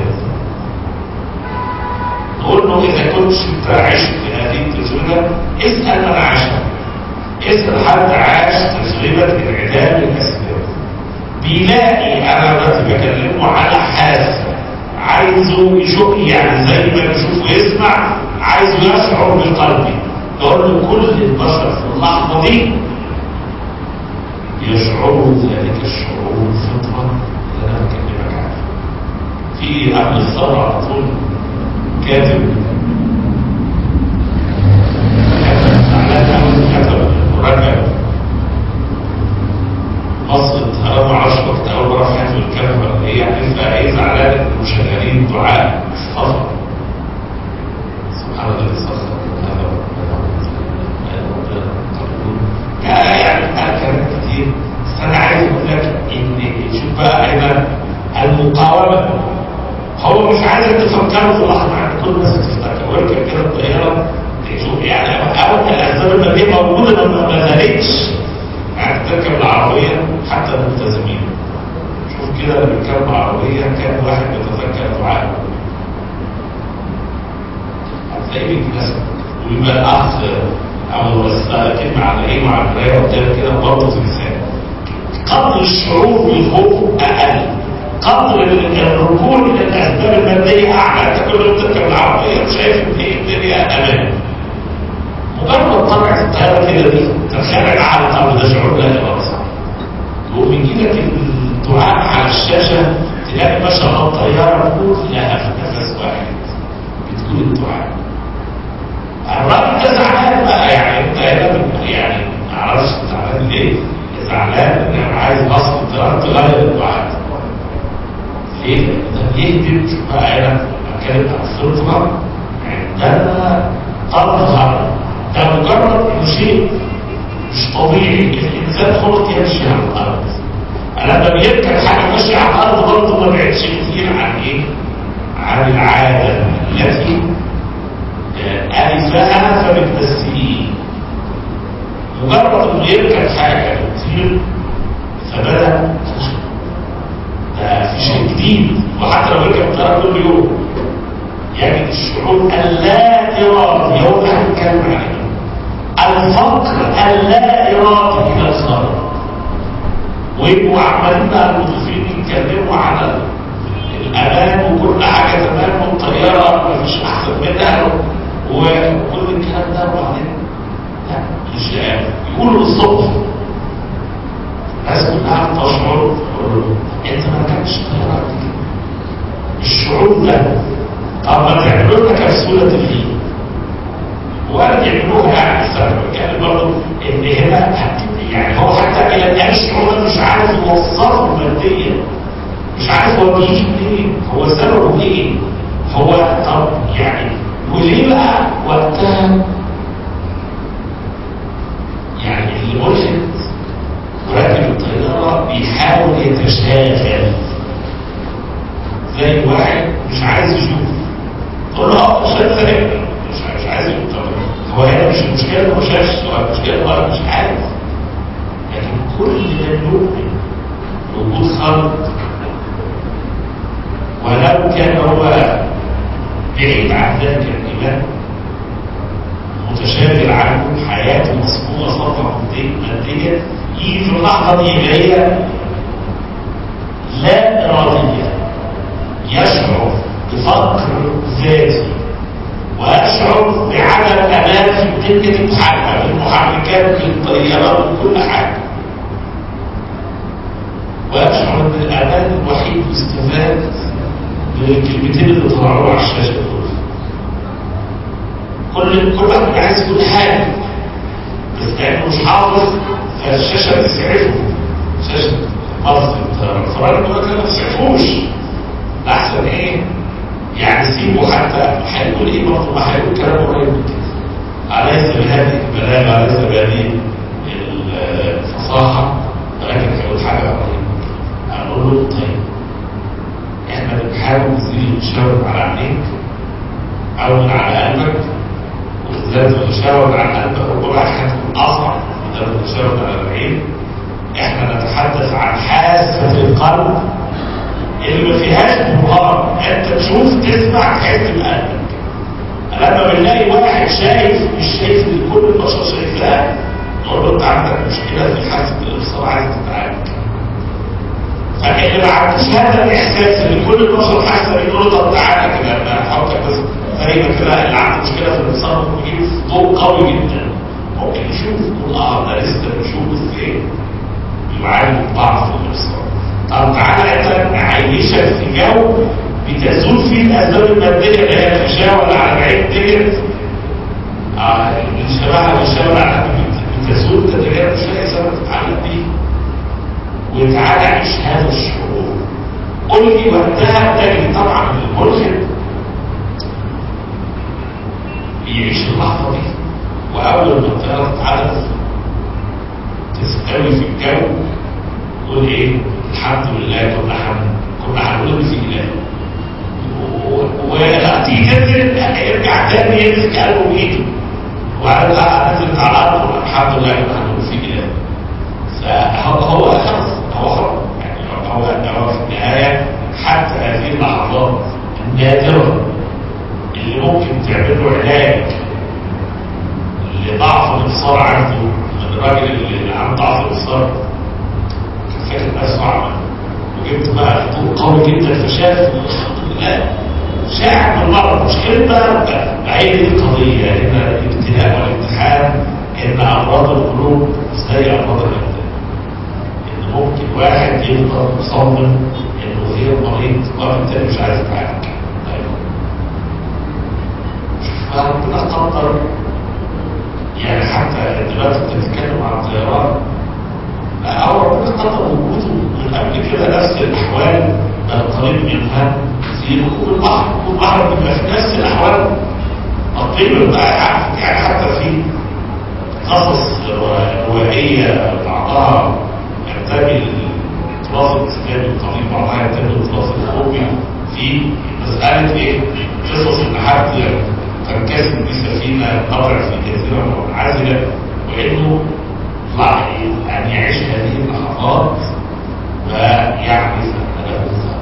نقول له اذا كنت انت عشت في هذه التجربه اسال من عاشها اسال حد عاش تجربه انعدام الاسباب بيلاقي انا دلوقتي بكلمه على حاسه عايزه يشوف يعني زي ما يشوف ويسمع عايزه يشعر بقلبي يقول له كل البشر في اللحظه دي يشعروا ذلك الشعور الفطره اللي انا بكلمك عنها في قبل الثوره على طول كاتب كاتب زعلان قوي كتب مركب مصر انا ما اعرفش وقت اول مره في حياتي الكلام ولا ايه يعني انت ايه زعلان انه شغالين دعاء مصطفى سبحان الله سخر هذا يعني يعني كلام كتير بس انا عايز اقول لك ان شوف بقى هنا المقاومه هو مش عايزك تفكروا في اللحظه يعني كل الناس تفتكر ويركب كده الطياره تشوف يعني اول الاسباب الماديه موجوده ما ما زالتش يعني تركب العربيه حتى الملتزمين شوف كده لما بيركبوا العربيه كان واحد بيتذكر دعاء هتلاقيه بيتناسب ويبقى الاخ او الوسطى كلمه على ايه مع المرايه وبتاع كده برضه تنساه قدر الشعور بالخوف اقل قدر الركون الى الاسباب الماديه اعلى انت كل يوم تركب العربيه وشايف ان هي الدنيا امان مجرد طلعت الطياره كده دي تخيل على الارض ده شعور لا يبقى صح يقوم يجي لك الدعاء على الشاشه تلاقي ما شاء الله الطياره كلها في نفس واحد بتقول الدعاء الراجل ده زعلان بقى يعني انت هنا يعني ما اعرفش زعلان ليه زعلان ان انا عايز اصل الطياره تغير الدعاء ليه؟ ده يهدم شوف بقى هنا اتكلم عن الفطره عندما تظهر ده مجرد انه شيء مش طبيعي الانسان خلق يمشي على الارض لما بيركب حاجه ماشيه على الارض برضه ما بعدش كتير عن ايه؟ عن العاده التي ألفها فبالتسهيل مجرد انه يركب حاجه بتطير فبدا ده في شيء جديد وحتى لو يركب الطياره كل يوم يعني الشعور اللا ارادي هو ده هنتكلم عليه الفقر اللا ارادي الى الخارج ويبقوا عمالين بقى المضيفين يتكلموا على الامان وكل حاجه تمام والطياره مفيش احسن منها وكل الكلام ده وبعدين لا مش يقولوا الصبح الناس كلها تشعر انت ما كانش طياره الشعور ده طب ما تعملوا لنا كبسوله تلهيب وارد يعملوها يعني بس انا بتكلم برضه ان هنا يعني هو حتى الى الان الشعور مش عارف يوصله ماديا مش عارف هو بيجي منين هو سببه ايه هو طب يعني وليه بقى وقتها يعني اللي ملحد راكب الطيارة بيحاول يتشاغل زي واحد مش عايز يشوف تقول له اه مش عايز مش مش عايز يشوف طب هو هنا مش المشكلة انه ما شافش هو المشكلة انه هو مش عارف لكن كل من يؤمن وجود خلق ولو كان هو بعيد عن ذلك الإيمان متشاغل عنه حياته مصفوفة صفحة مادية يجي في اللحظة دي اللي هي لا إرادية يشعر بفقر ذاتي ويشعر بعدم أمان في الدنيا المحركة بالمحركات بالطيارات وكل حاجة ويشعر ان الأمان الوحيد يستفاد بالكلمتين اللي طلعوا على الشاشة دول كل كل واحد عايز يقول حاجة بس لأنه مش حافظ فالشاشة بتسعفه شاشة مصر الفرار يقول لك ما تسعفوش أحسن إيه يعني سيبه حتى هيقول إيه برضه ما هيقول كلام قريب من كده أليس بهذه البلاغة أليس بهذه الفصاحة ولكن هيقول حاجة قريبة أقول له طيب احنا بنحاول نزيل المشاور على عينيك او من على قلبك وبالذات المشاور على قلبك ربما هتكون اصعب من المشاور على العين احنا نتحدث عن حاسه القلب اللي ما فيهاش مبهار انت تشوف تسمع تحس بقلبك لما بنلاقي واحد شايف مش شايف اللي كل البشر شايفاه نقول له انت عندك مشكله في حاسه الابصار عايز تتعالج فاللي ما عندوش هذا الاحساس ان كل البشر حاسه بيقول له طب تعالى كده انا هحطك بس زي ما كده اللي عنده مشكله في الابصار ممكن يجيب ضوء قوي جدا ممكن يشوف يقول اه ده لسه بنشوف بس ايه بيعاني من ضعف في الابصار طب تعالى انت نعيشك في جو بتزول فيه الاسباب الماديه اللي هي الغشاوه اللي على العين ديت اه الشباب الغشاوه على بتزول تدريجيا مش لاقي سبب تتعلق بيه وتعالى عيش هذا الشعور قل لي وقتها تجري طبعا الملحد بيعيش اللحظه دي واول ما الطياره تتعرف تستوي في الجو يقول ايه الحمد لله كنا حمد كنا هنقول ان في اله وتيجي تنزل يرجع تاني يمسك قلبه بايده وقال لا نزلت على الارض الحمد لله كنا هنقول في اله فهو هو خلاص هو حر يعني هو هو في النهايه حتى هذه اللحظات النادره اللي ممكن تعمل له علاج لضعف الابصار عنده من الراجل اللي عنده ضعف الابصار كان فاكر نفسه اعمى وجبت بقى ضوء قوي جدا فشاف الحمد لله شاعر بالمرض مشكلة بقى هي دي القضية ان الابتلاء والامتحان ان امراض القلوب زي امراض الابدان ان ممكن واحد يفضل مصمم انه غير مريض وبالتالي مش عايز يتعالج فربنا قدر يعني حتى دلوقتي انت بتتكلم عن الطيران لا هو ربنا قدر وجوده من قبل كده نفس الاحوال قريب منها في ركوب البحر ركوب البحر بيبقى في نفس الاحوال تقريبا بقى يعني حتى في قصص روائيه بعضها ينتمي للتراث الاسلامي القديم بعضها ينتمي للتراث الاوروبي في مساله ايه؟ قصص ان حد تنكسر بسفينه قطع في جزيره منعزله وانه ان يعيش هذه اللحظات ويعرف ان له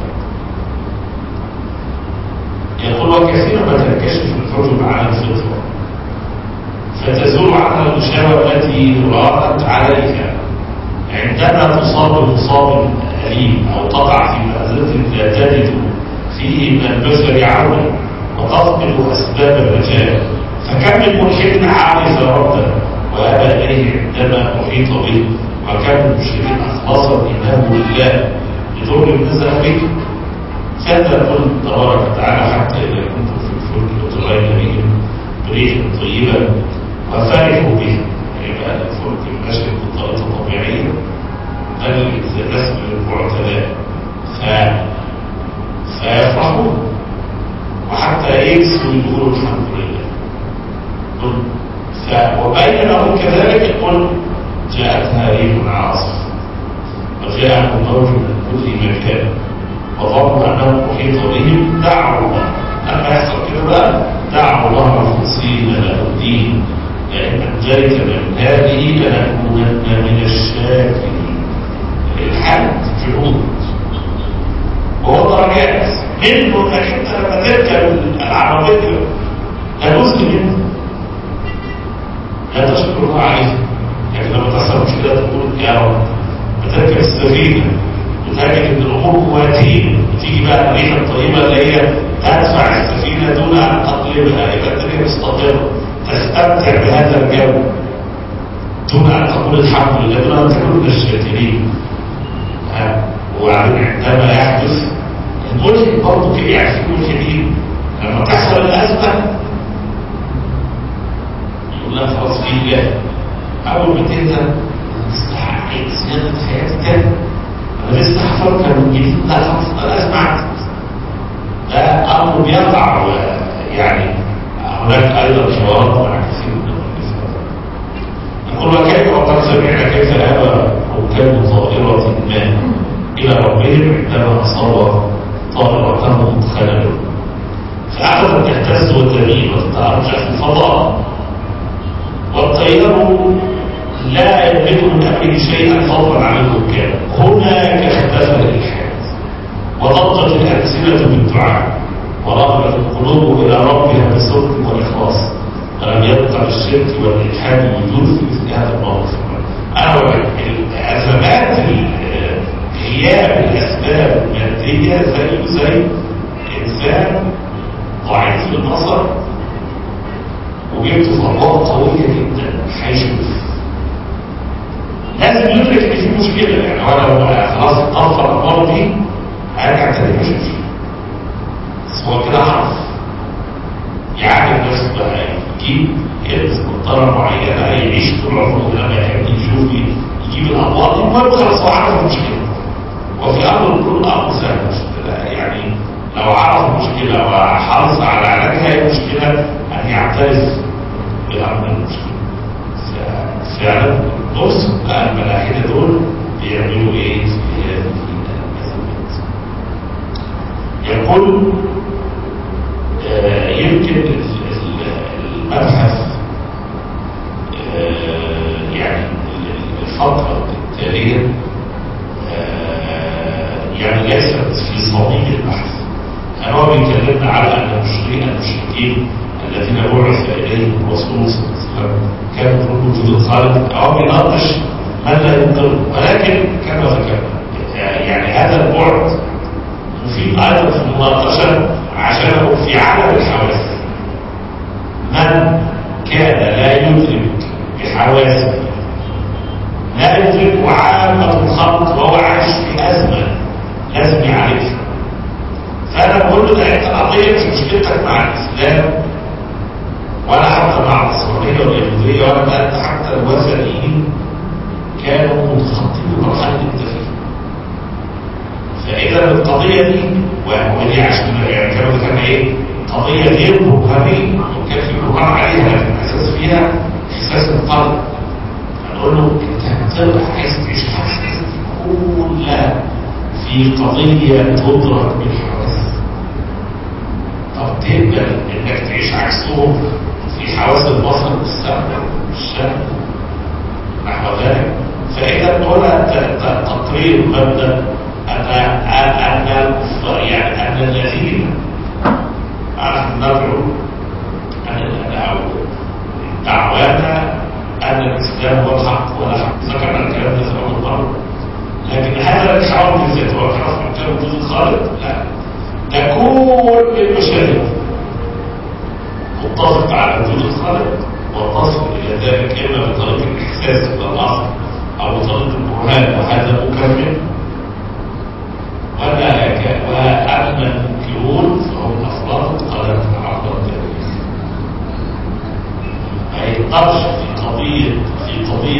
يقول وكثيرا ما تنكشف الحجب عن الفطره فتزول عنها الغشاوه التي رانت عليك عندما تصاب بمصاب اليم او تقع في مأزق لا تجد فيه من البشر عونا وتفقد اسباب الرجاء فكم من ملحد عارف ربه وابى اليه عندما احيط به وكم من مشرك اخلص ايمانه لله لضر نزل به كذا قل تبارك وتعالى حتى اذا كنتم في الفلك وتغير بهم بريح طيبة وفرحوا به يبقى الفلك الماشي بطريقة طبيعية بل الرسم للمعتدى ف... فيفرحون وحتى يكسوا يقولوا الحمد لله قل ف... وبين لهم كذلك قل جاءتها ريح عاصف وجاءهم موج من كل مكان وظنوا انهم احيط بهم دعوا الله لما يحصل كده بقى دعوا الله مخلصين له الدين لئن انجيت من هذه لنكونن من الشاكرين الحد جهود وهو درجات منه انك انت لما تركب العربيه ده جزء منه لا تشكر الله عليه يعني لما تحصل مشكله تقول يا رب بتركب السفينه وتجد ان الامور مواتين وتيجي بقى الريحه الطيبه اللي هي تدفع السفينه دون ان تقلبها يبقى الدنيا مستقره تستمتع بهذا الجو دون ان تقول الحمد لله دون ان تكون من الشاكرين وبعدين عندما يحدث الملحد برضه كده يعني في ملحدين لما تحصل الازمه يقول لها خلاص في الله اول ما تهدى استحق زياده حياتي تاني انا لسه هفكر من جديد لا خلاص انا اسمع ده امر بيقع يعني هناك ايضا حوارات مع كثير من الناس يقول وكيف وقد سمعنا كيف هوى ركاب طائرة ما إلى ربهم عندما أصاب طائرتهم خلل فأخذت تهتز وتميل وتتأرجح في الفضاء والطيار لا يملك من أمره شيئا فضلا عن الركاب هناك اختفى الإلحاد وضجت الألسنة بالدعاء ورغبت القلوب إلى ربها بالصدق والإخلاص ولم يبقى الشرك والإلحاد وجود في مثل هذا الموقف أنا أزمات غياب الأسباب المادية زي زي إنسان ضعيف البصر وجبته في أرواح قوية جدا هيشوف لازم يدرك إن في مشكلة يعني هو لو خلاص طرف الأمور دي هيرجع تاني مش بس هو كده عرف يعرف نفسه بقى يجيب يلبس بطارة معينة يعيش طول عمره لما يحب يشوف يجيب الأبواب المهم خلاص هو عرف المشكلة وفي أمر كل أمر سهل يعني لو عرف المشكلة وحرص على علاجها هي المشكلة أن يعترف بأمر المشكلة فعلا بص بقى الملاحدة دول بيعملوا إيه في هذه الأزمات يقول آه يمكن المبحث آه يعني الفترة التالية آه يعني ليست في صميم البحث يعني هو بيكلمنا على أن المشركين المشركين الذين بعث إليهم الرسول صلى الله عليه وسلم كانوا يقولون وجود الخالق أو بيناقش من لا ينقذه ولكن كما ذكرنا يعني هذا البعد مفيد أيضا في المناقشة عشان في عالم الحواس من كان لا يدرك بحواسه لا يدرك عامة الخلق وهو عايش في أزمة لازم يعرفها فأنا بقول له ده أنت القضية مش مشكلتك مع الإسلام ولا حتى مع النصرانية واليهودية ولا أنت حتى الوثنيين كانوا متخطين مرحلة التفكير فإذا القضية دي ودي عشان يعني كانوا ذكرنا إيه قضية غير برهانية وكان في برهان عليها لكن الأساس فيها إحساس القلب هنقول له أنت هتبقى عايز تعيش حياتك كلها في قضية تدرك بالحواس طب تقبل إنك تعيش عكسهم في حواس البصر والسمع والشم نحو ذلك فإذا هنا تقرير مبدأ أن أن الكفار يعني أن الذين نحن ندعو أن دعوانا أن الإسلام هو الحق ولا حق ذكرنا الكلام ده في أول مرة لكن هذا الشعور بالذات هو خلاص من كلام وجود الخالق لا ده كل المشاهد متفق على وجود الخالق وتصل إلى ذلك إما بطريقة الإحساس بالأصل أو بطريقة البرهان وهذا مكمل ولا وأما المنكرون فهم أفراد قلم عبر التاريخ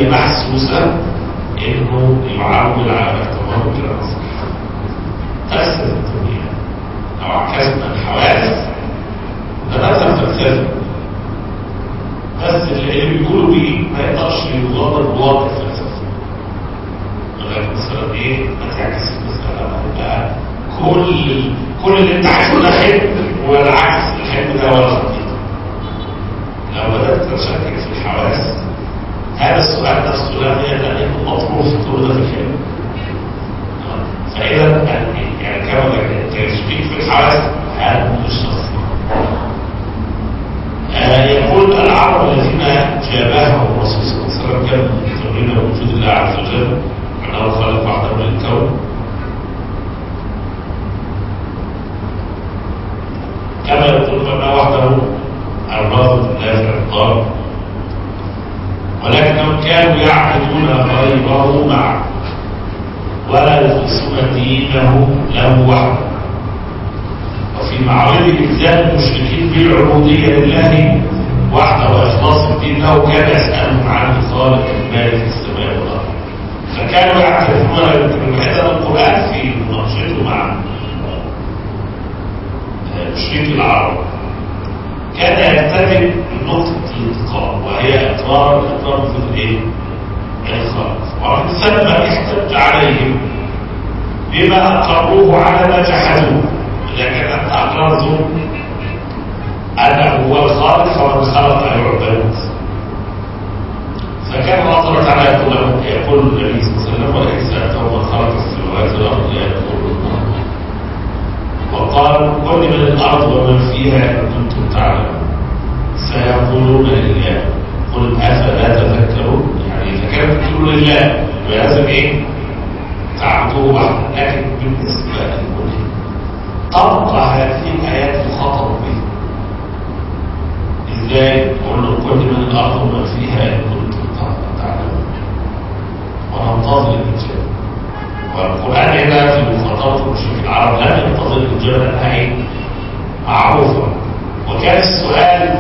هي محسوسة انه يعول على اعتباره كده صح تأثر الدنيا لو عكسنا الحواس تناسب تكتسب بس اللي بيقولوا بيه ما يقدرش يغادر بواقع فلسفي لغايه مثلا ايه ما تعكس المساله بقى كل كل اللي انت عايزه ده حلم والعكس الحلم ده ولا خطيط لو بدات تشكك في الحواس هذا السؤال نفسه لا يدل انه مطروح في كل ده في الحلم فاذا يعني كما التشكيك في الحواس هذا مش شخصي يقول العرب الذين جابهم الرسول صلى الله عليه وسلم كانوا مقرين بوجود الله عز وجل انه خلق بعضهم الكون كما يقول فما وحده الرافض النافع الضار ولكنهم كانوا يعبدون غيره معه ولا يخلصون دينه له وحده وفي معارض الإلزام المشركين بالعبودية لله وحده وإخلاص الدين له كان يسألهم عن خالق المال في السماء والأرض فكانوا يعترفون بهذا القرآن في مناقشته مع مشرك العرب كان يتفق نقطة الانتقام وهي إقرار الإقرار في الإيه؟ الخالق ومن ثم احتج عليهم بما أقروه على ما جحدوه لكن أنت أقررت أنه هو الخالق فمن خلق يعبد فكان الله سبحانه وتعالى يقول يقول النبي صلى الله عليه وسلم ولئن سألتهم من خلق السماوات والأرض ليقولون وقال كل من الأرض ومن فيها إن كنتم تعلمون سيقولون لله قل أفلا تذكرون يعني إذا كانت تقول لله ولازم إيه تعبدوه وحده لكن بالنسبة للملك طبق هذه الآيات الخطر به إزاي قل له كل من الأرض وما فيها إن كنتم تعلمون وننتظر الإجابة والقرآن هنا في مخاطبة المشركين العرب لم ينتظر الإجابة لأنها إيه؟ معروفة وكان السؤال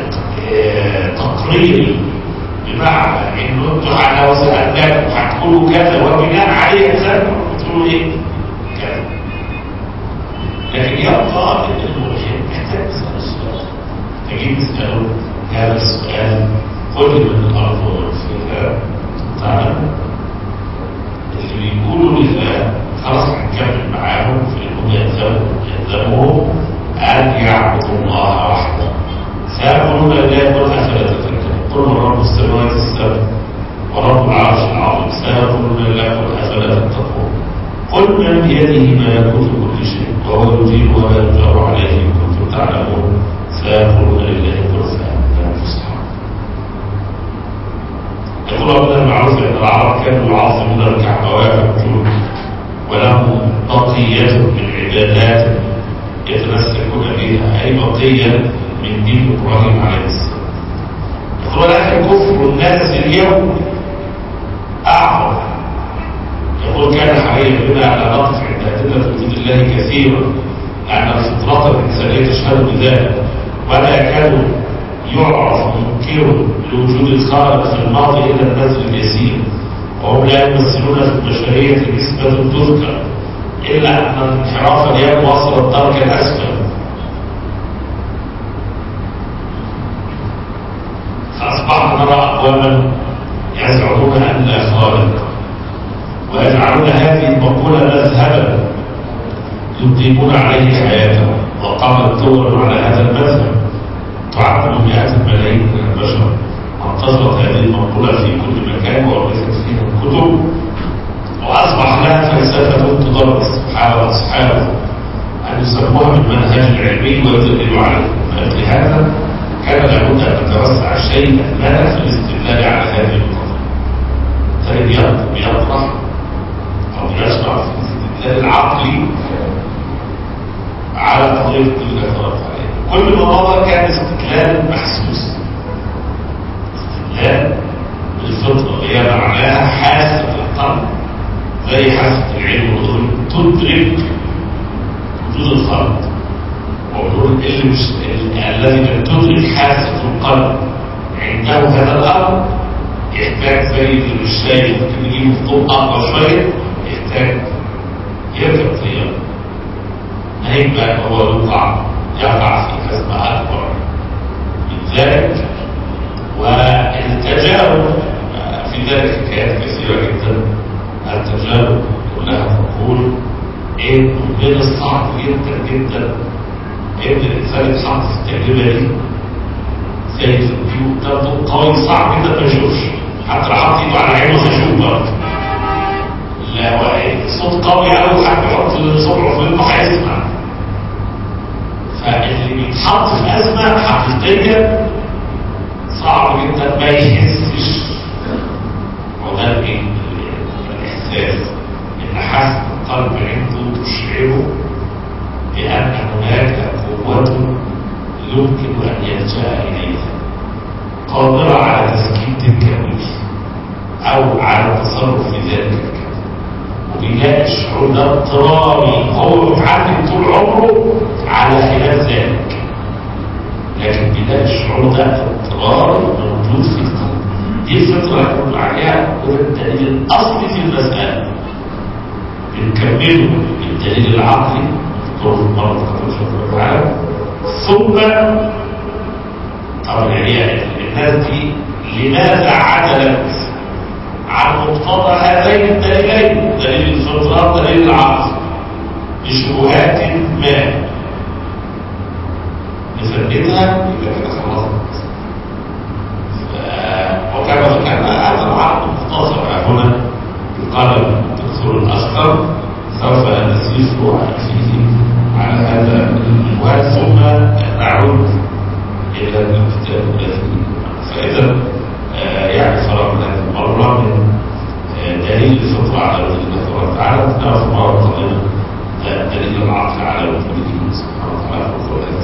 تقريري بمعنى انه انتوا لو سالناكم هتقولوا كذا وبناء عليه اسالكم تقولوا ايه؟ كذا لكن يبقى ان الملحد محتاج يسال السؤال تجيب تساله هذا السؤال كل من الارض ومن فيها تعلم اللي بيقولوا لله خلاص هنكمل معاهم في انهم يلزموا يلزموا ان يعبدوا الله وحده سيقولون لا يقول افلا تتذكرون قل من رب السماوات السبع ورب العرش العظيم سيقولون لا يقول افلا تتقون قل من بيده ملكوت كل شيء وهو يجيب ولا يجار عليه ان كنتم تعلمون سيقولون لله قل فانتم تسحرون يقول ابن المعروف ان العرب كانوا يعظمون الكعبه ويعبدون ولهم بقيه من عبادات يتمسكون بها اي بقيه من دين ابراهيم عليه السلام يقول لكن كفر الناس اليوم اعظم يقول كان حريا بنا على نقف عند ادله وجود الله كثيرا لان الفطره الانسانيه تشهد بذلك ولا يكاد يعرف منكر لوجود الخالق في الماضي الا الناس اليسير وهم لا يمثلون في البشريه نسبه تذكر الا ان انحراف اليوم وصل الدرك الاسفل فأصبحنا نرى أقواما يزعمون أن لا خالق ويجعلون هذه المقولة مذهبا يقيمون عليه حياتهم وقامت دول على هذا المذهب تعد مئات الملايين من البشر انتشرت هذه المقولة في كل مكان وأورثت فيها الكتب وأصبح لها فلسفة تدرس سبحانه وأصحابه أن يسموها بالمنهج العلمي ويدللوا عليه فلهذا كان لابد ان نتوسع شيئا ما في الاستدلال على هذه القضيه. طيب بيطرح او بيشرع في الاستدلال العقلي على قضيه اللي اعترضت عليها. كل ما مضى كان استدلال محسوس. استدلال بالفطره هي معناها حاسه القلب زي حاسه العلم والاذن تدرك وجود الخلق ويقول اللي مش الذي لم تدرك حاسة القلب عنده هذا الأمر يحتاج زي اللي مش لاقي ممكن يجيب خطوط اقوى شويه يحتاج يركب طياره هيبقى هو يقع يقع في ازمه اكبر من ذلك والتجارب في ذلك حكايات كثيره جدا التجارب كلها تقول انه من الصعب جدا جدا ان الانسان يتحط في التجربه دي زي في البيوت ده قوي صعب جدا ما يشوفش حتى لو حط ايده على عينه هيشوف برضه لا هو صوت قوي قوي حتى يحط صبعه في ودنه هيسمع فاللي بيتحط في ازمه حقيقيه صعب جدا ما يحسش وده الايه الاحساس ان حاسه القلب عنده تشعره بان هناك قوه يمكن ان يلجا اليها قادره على تسكين تلك الوجه او على التصرف في ذلك الكون وبيلاقي الشعور ده اضطراري هو متعلم طول عمره على خلاف ذلك لكن بيلاقي الشعور ده اضطراري موجود في القلب دي الفطره اللي بنقول عليها وده الدليل الاصلي في المساله بنكمله بالدليل العقلي طرق مرض قبل الفطره العالم ثم طبعا يعني الناس دي لماذا عدلت عن مقتضى هذين الدليلين دليل الفطره ودليل العقل لشبهات ما نثبتها يبقى كده خلاص وكما ذكرنا هذا العقل مختصر هنا القلم الدكتور الاشقر سوف نسير فيه على هذا المنوال ثم نعود الى الكتاب الذي فاذا يعني فرغنا هذه المره من دليل الفطره على وجود الله تبارك وتعالى نعرف مره قادمه دليل العقل على وجود الله سبحانه وتعالى